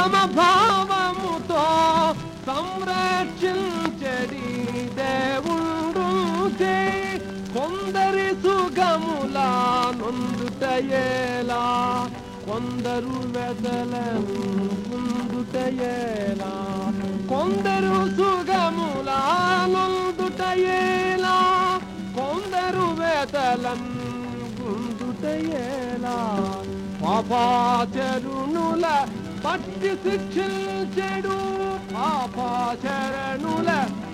సమభావముతో సంరక్షించడి దేవుండుంటే కొందరి సుగముల నొందుటయేలా కొందరు వెదలను ముందుటయేలా కొందరు సుగముల నొందుటయేలా కొందరు వేతలం గుందుటయేలా పాపాచరుణుల పట్టి శిక్షించెడు పాపాచరణుల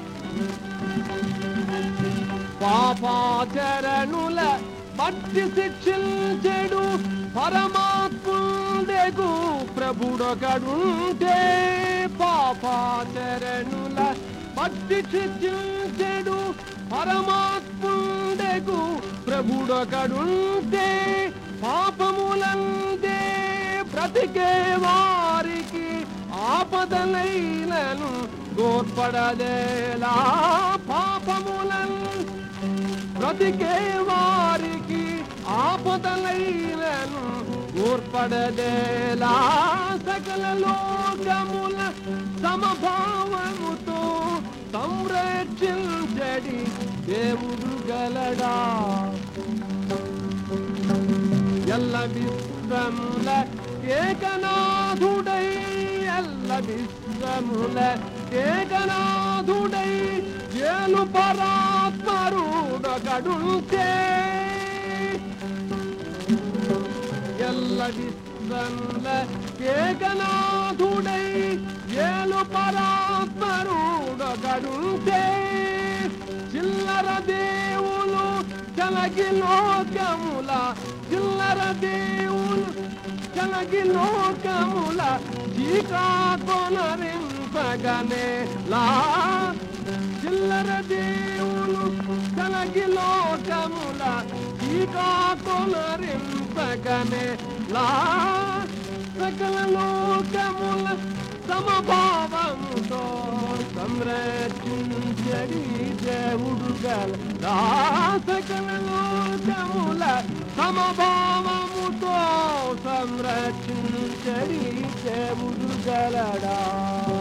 పాపాచరణుల పట్టి శిక్షించెడు పరమాత్ముడెగు ప్రభుడొకడుంటే పాపాచరణుల పట్టి శిక్షించెడు పరమాత్ముడెగు ప్రభుడొకడుంటే పాపములందే బ్రతికే వారికి ఆపదలైనను గోర్పడదేలా పాపములను బ్రతికే వారికి ఆపదలైనను ఊర్పడదేలా సకల లోకముల సమభావముతో సంరక్షించడి దేవుడు గలడా ఎల్ల విశ్వముల ఏకనాథుడై ఎల్ల విశ్వముల ఏకనాథుడై ఏలు పరాత్మరుడొకడుంటే ఎల్ల విశ్వముల ఏకనాథుడై ఏలు పరాత్మరుడొకడుంటే చిల్లర దేవులు కలగి లోకముల చిల్లర దేవులు కలగి లోకముల చీకాకొనరింపగనే లా చిల్లర దేవులు కలగి లోకముల చీకాకొనరింపగనే లా సకల లోకముల సమభావముతో సంరక్షించడి దేవుడు గల సకల లోకముల సమభావముతో సంరక్షించడి దేవుడు గలడా